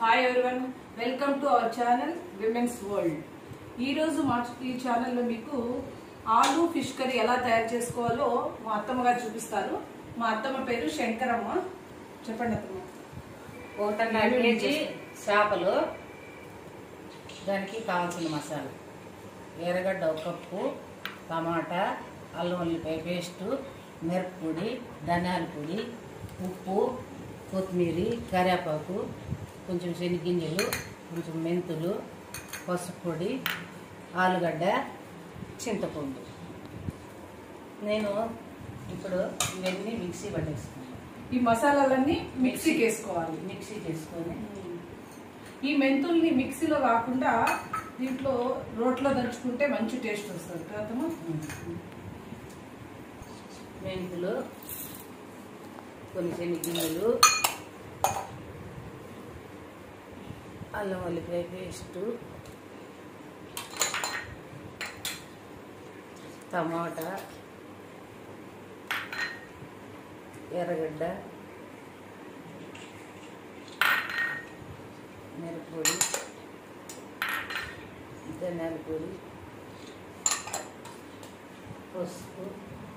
Hi everyone welcome to our channel women's world ఈరోజు మా ఈ ఛానల్లో మీకు ఆలు ఫిష్ కర్రీ ఎలా తయారు చేసుకోవాలో మా అత్తమ్మ గారు చూపిస్తారు మా అత్తమ్మ పేరు శంకరమ్మ చెప్పండి అత్తమ్మ ఒకటిన్నర కేజీ చేపలు దానికి కావాల్సిన మసాలా ఎర్రగడ్డ ఒక కప్పు టమాటా అల్లం ఉల్లిపాయ పేస్టు మిరప్పొడి ధనియాల పొడి ఉప్పు కొత్తిమీర కరివేపాకు కొంచెం శనగింజలు కొంచెం మెంతులు పసుపు పొడి ఆలుగడ్డ చింతపండు నేను ఇప్పుడు ఇవన్నీ మిక్సీ పట్టేసుకున్నాను ఈ మసాలాలన్నీ మిక్సీకి వేసుకోవాలి మిక్సీ చేసుకొని ఈ మెంతుల్ని మిక్సీలో కాకుండా దీంట్లో రోట్లో దంచుకుంటే మంచి టేస్ట్ వస్తుంది కదా అత్తమ్మ మెంతులు కొన్ని శనగింజలు అల్లం ఉల్లిపాయ పేస్టు టమాటా ఎర్రగడ్డ మిరప్పొడి ధనియాల పొడి పసుపు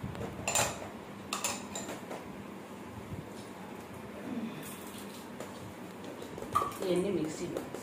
ఇవన్నీ మిక్సీ బాక్స్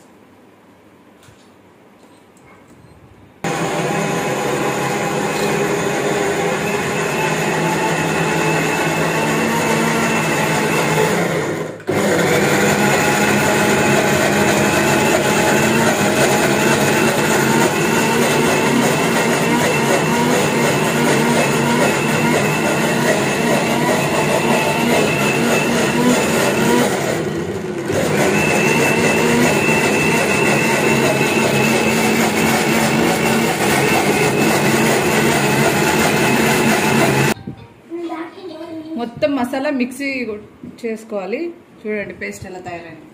మొత్తం మసాలా మిక్సీ చేసుకోవాలి చూడండి పేస్ట్ ఎలా తయారైంది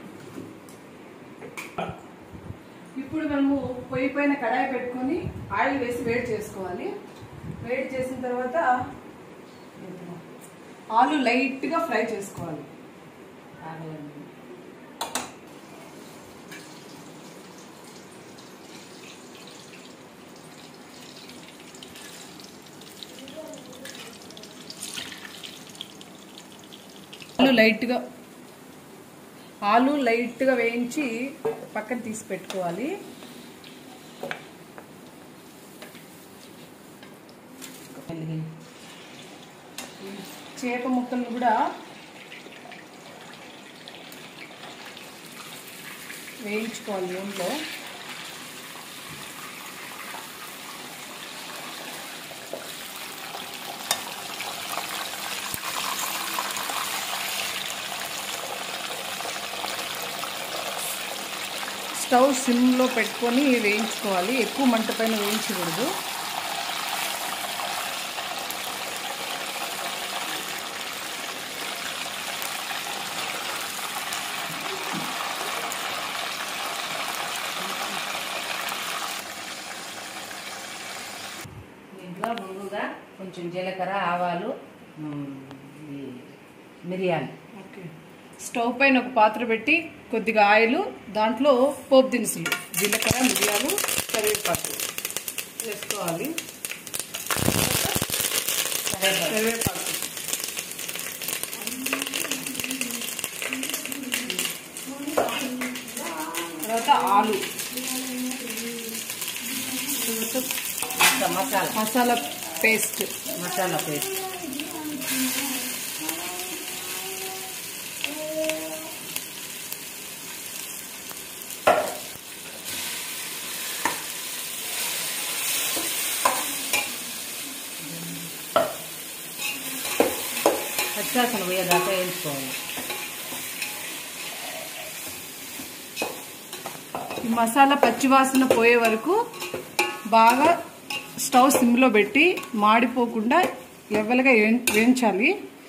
ఇప్పుడు మనము పొయ్యి పైన కడాయి పెట్టుకొని ఆయిల్ వేసి వేడి చేసుకోవాలి వేడి చేసిన తర్వాత ఆలు లైట్గా ఫ్రై చేసుకోవాలి ఆగలండి ఆలు లైట్గా ఆలు లైట్గా వేయించి పక్కన తీసి పెట్టుకోవాలి వెలిగి చేప ముక్కలు కూడా వేయించుకోవాలి నూనెలో స్టవ్ సిమ్లో పెట్టుకొని వేయించుకోవాలి ఎక్కువ మంట పైన వేయించకూడదు దీంట్లో ముందుగా కొంచెం జీలకర్ర ఆవాలు ఉమ్, ఈ మిరియాలు ఓకే స్టవ్ పైన ఒక పాత్ర పెట్టి కొద్దిగా ఆయిల్ దాంట్లో పోపు దినుసులు జీలకర్ర మిరియాలు కరివేపాకు వేసుకోవాలి కరివేపాకు కరివేపాకు తర్వాత ఆలు తర్వాత ఇంకా మసాలా మసాలా పేస్ట్ మసాలా పేస్ట్ పచ్చాసన పోయేదాకా వేయించుకోవాలి ఈ మసాలా పచ్చివాసన పోయే వరకు బాగా స్టవ్ సిమ్లో పెట్టి మాడిపోకుండా లెవెల్గా వేయి- వేయించాలి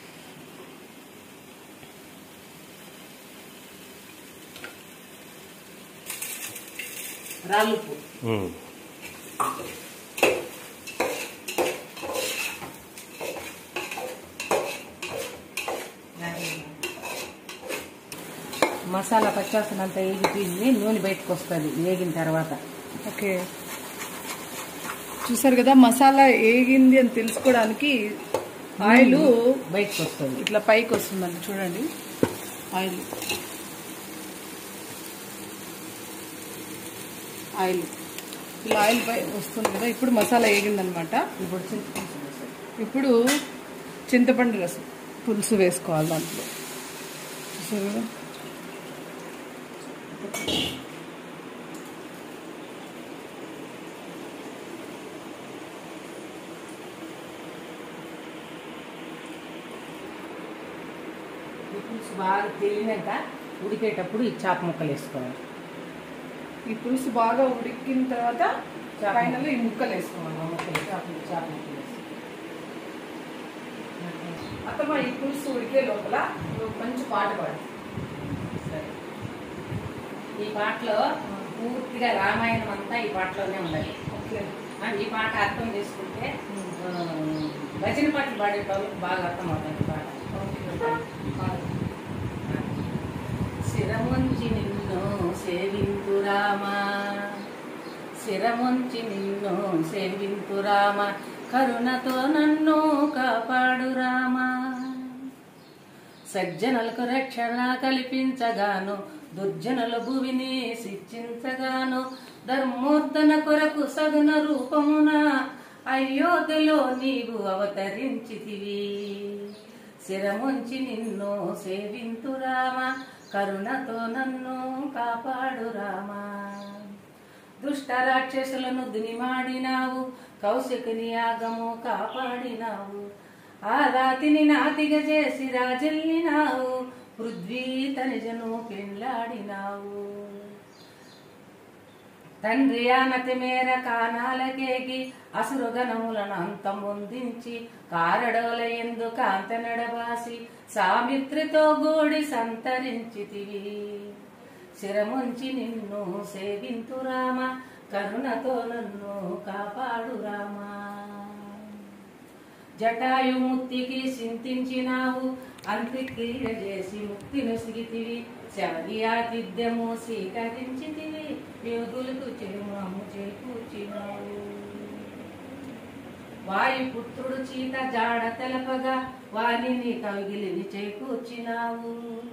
రాళ్ళుప్పు మసాలా పచ్చాసన అంతా వేగిపోయింది నూనె బయటకు వస్తుంది వేగిన తర్వాత ఓకే చూసారు కదా మసాలా ఏగింది అని తెలుసుకోవడానికి ఆయిల్ బయటకు వస్తుంది ఇట్లా పైకి వస్తుందండి చూడండి ఆయిల్ ఆయిల్ ఇలా ఆయిల్ పై వస్తుంది కదా ఇప్పుడు మసాలా ఏగిందనమాట ఇప్పుడు చింతపులుసు వేసేది. ఇప్పుడు చింతపండు రసం పులుసు వేసుకోవాలి దాంట్లో చూసారు కదా ఈ పులుసు బాగా తెలియనాక ఉడికేటప్పుడు ఈ చాప ముక్కలు వేసుకోవాలి ఈ పులుసు బాగా ఉడికిన తర్వాత చాప ఫైనల్ ఈ ముక్కలు వేసుకోవాలి ఆ ముక్కలు చాప చాప ముక్కలు వేసుకోవాలి అత్తమ్మ ఈ పులుసు ఉడికే లోపల నువ్వు మంచి పాట పాడు సరే. ఈ పాటలో పూర్తిగా రామాయణం అంతా ఈ పాటలోనే ఉండాలి ఓకే ఆ, ఈ పాట అర్థం చేసుకుంటే ఆ, భజన పాటలు పాడేటోళ్ళకి బాగా అర్థం అవుతుంది ఈ పాట శిరముంచి నిన్ను సేవింతు రామా శిరముంచి నిన్ను సేవింతు రామ కరుణతో నన్ను కాపాడు రామా సజ్జనులకు రక్షణ కల్పించగాను దుర్జనుల భువిని శిక్షించగాను ధర్మోద్ధన కొరకు సగుణ రూపమున అయోధ్యలో నీవు అవతరించితివి శిరముంచి నిన్ను సేవింతు రామ కరుణతో నన్ను కాపాడు రామా దుష్ట రాక్షసులను దునిమాడినావు కౌశికుని యాగము కాపాడినావు ఆ రాతిని నాతిగా చేసి రాజల్లినావు పృథ్వీ తనిజను పెండ్లాడినావు తండ్రి ఆనతి మేర కానాలకేగి అసురుగణములను అంతమొందించి కారడోల ఎందు కాంత నడబాసి సామిత్రితో గూడి సంతరించితివి శిరముంచి నిన్ను సేవింతు రామ కరుణతో నన్ను కాపాడు రామా జటాయుముక్తికి చింతించినావు అంత్యక్రియ చేసి ముక్తిని సిగితివి శబరియాతిథ్యము స్వీకరించితివి యోగులకు చేమాము చేకూర్చినావు వాయుపుత్రుడు చీత జాడ తెలపగా వాణిని కవిగిలిని చేకూర్చినావు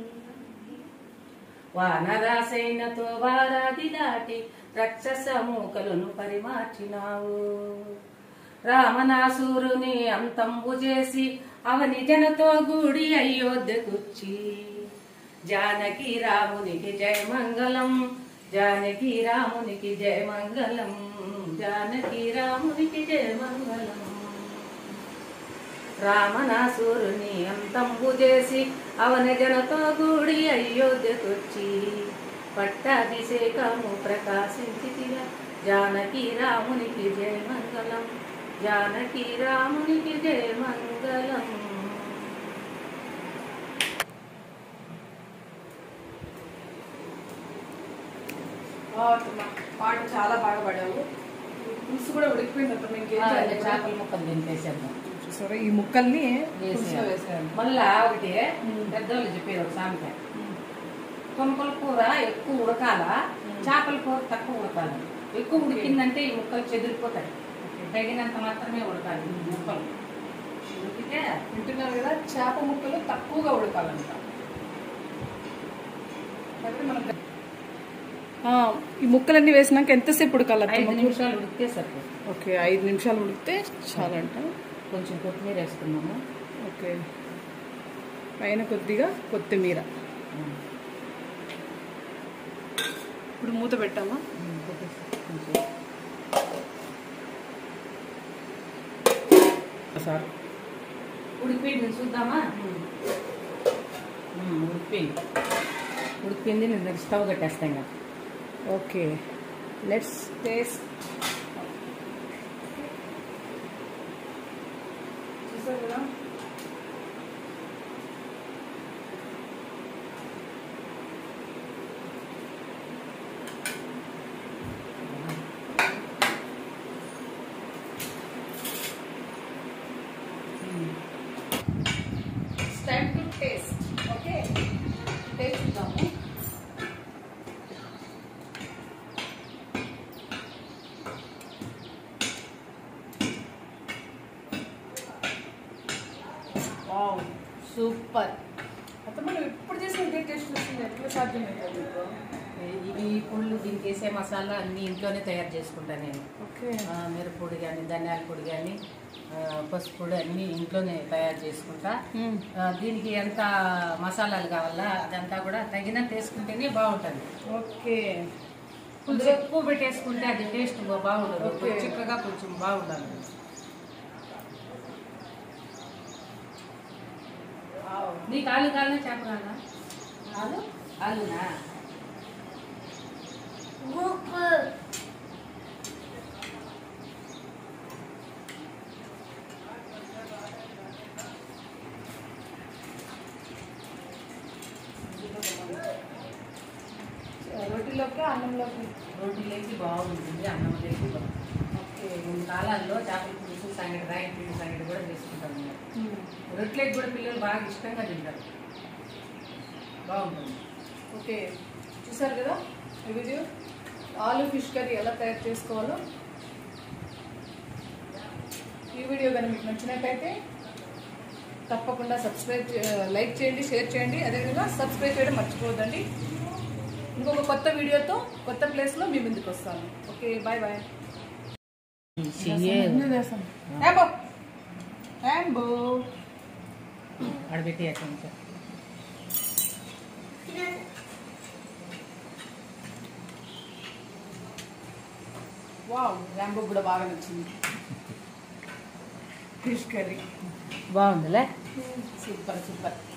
వానరాసైనతో వారాది దాటి రక్షస మూకలను పరిమార్చినావు రామనాసూరుని అంతంబు చేసి అవని జనతో గూడి అయోధ్యకుచ్చి జానకి రామునికి జయమంగళం జానకి రామునికి జయమంగళం జానకి రామునికి జయమంగళం రామనాసురుని అంతంబు చేసి అవన జనతో గూడి అయోధ్యకొచ్చి పట్టాభిషేకము ప్రకాశించితిగా జానకి రామునికి జయమంగళం జానకి రామునికి జయమంగళం ఆ, అత్తమ్మ, పాట చాలా బాగా పాడావు పులుసు కూడా ఉడికిపోయింది అత్తమ్మ ఇంకేం ఆ, చేయాలి ఇక చేపల ముక్కలు దింపేసేద్దాం చూసారా ఈ ముక్కల్ని పులుసులో వేసేయాలి. వేసేయాలి మళ్ళా ఒకటి పెద్దోళ్ళు చెప్పేది ఒక సామెత కొనుకల కూర ఎక్కువ ఉడకాల చేపల కూర తక్కువ ఉడకాలి ఎక్కువ ఉడికిందంటే ఈ ముక్కలు చెదిరిపోతాయి తగినంత మాత్రమే ఉడకాలి ఈ ముక్కలు ఉడికితే వింటున్నారు కదా చేప ముక్కలు తక్కువగా ఉడకాలంట అయితే మనం ఆ, ఈ ముక్కలన్నీ వేసినాక ఎంతసేపు ఉడకాలి ఐదు అత్తమ్మ? నిమిషాలు ఉడికితే సరిపోతుంది ఓకే ఐదు నిమిషాలు ఉడికితే చాలంట కొంచెం కొత్తిమీర వేసుకున్నాము ఓకే పైన కొద్దిగా కొత్తిమీర ఇప్పుడు మూత పెట్టామా కొంచెం సార్ ఉడికిపోయింది చూద్దామా ఉమ్, ఉడికిపోయింది ఉడికిపోయింది నేను స్టవ్ కట్టేస్తాను ఇంకా ఓకే లెట్స్ టేస్ట్ చూసారు కదా time to taste okay taste చూద్దాము సూపర్ అత్తమ్మ నువ్వు ఎప్పుడు చేసిన ఇదే టేస్ట్ వచ్చింది ఎట్లా సాధ్యమవుతుంది మీకు ఇవి పుళ్ళు దీనికి వేసే మసాలా అన్ని ఇంట్లోనే తయారు చేసుకుంటాను నేను ఓకే ఆ, మిరప్పొడి కానీ ధనియాల పొడి కానీ పసుపు పొడి అన్నీ ఇంట్లోనే తయారు చేసుకుంటా ఆ, దీనికి ఎంత మసాలాలు కావాలా అదంతా కూడా తగినంత వేసుకుంటేనే బాగుంటుంది ఓకే కొంచెం ఎక్కువ పెట్టేసుకుంటే అది టేస్ట్ బాగుండదు ఓకే. కొంచెం చిక్కగా కొంచెం బాగుండాలి వావ్. నీకు ఆలు కావాలన్నా చేప కావాలా ఆలు ఆలునా రోటీలోకి అన్నంలోకి రోటీలోకి బాగుంటుంది అన్నంలోకి బాగుంటుంది ఓకే కొన్ని కాలాల్లో చేపల పులుసు సంగటి రాయి పిండి సంగటి కూడా చేసుకుంటాం మేము రొట్టెలకు కూడా పిల్లలు బాగా ఇష్టంగా తింటారు బాగుంటుంది ఓకే చూసారు కదా ఈ వీడియో ఆలు ఫిష్ కర్రీ ఎలా తయారు చేసుకోవాలో ఈ వీడియో కానీ మీకు నచ్చినట్టయితే తప్పకుండా సబ్స్క్రైబ్ చే- లైక్ చేయండి షేర్ చేయండి అదేవిధంగా సబ్స్క్రైబ్ చేయడం మర్చిపోవద్దండి ఇంకొక కొత్త వీడియోతో కొత్త ప్లేస్లో మీ ముందుకు వస్తాను ఓకే బాయ్ బాయ్ యాంబో యాంబో ఆడబెట్టి అక్కడ నుంచి వావ్ యాంబో కూడా బాగా నచ్చింది ఫిష్ కర్రీ బాగుందిలే సూపర్ సూపర్